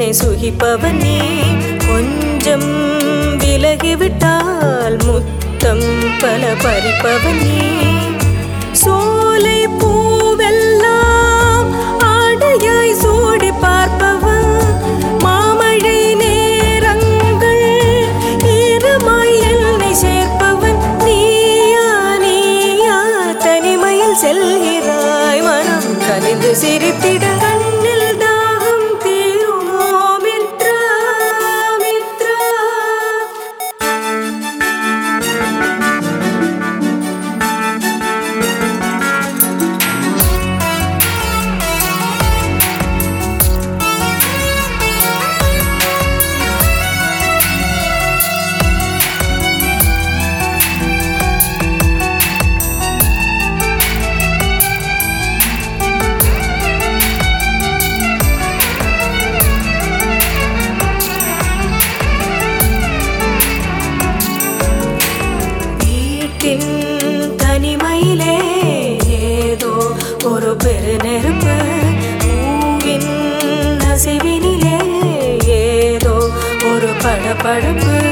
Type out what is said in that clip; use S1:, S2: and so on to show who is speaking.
S1: சுகிப்பவன் நீ கொஞ்சம் விலகிவிட்டால் முத்தம் பல பறிப்பவன் நீ சோலை பூவெல்லாம் ஆடையாய் சூடி பார்ப்பவன் மாமழை நேரங்கள் ஈரமாய் என்னை சேர்ப்பவன் நீயா நீயா தனிமையில் செல்கிறாய் மனம் கனிந்து சிரித்திட கண்ணில் தாகம் தீருமோ மித்ரா மித்ரா வீட்டின் தனிமையிலே ஏதோ ஒரு பெருநெருப்பு பூவின் அசைவினிலே ஏதோ ஒரு படபடப்பு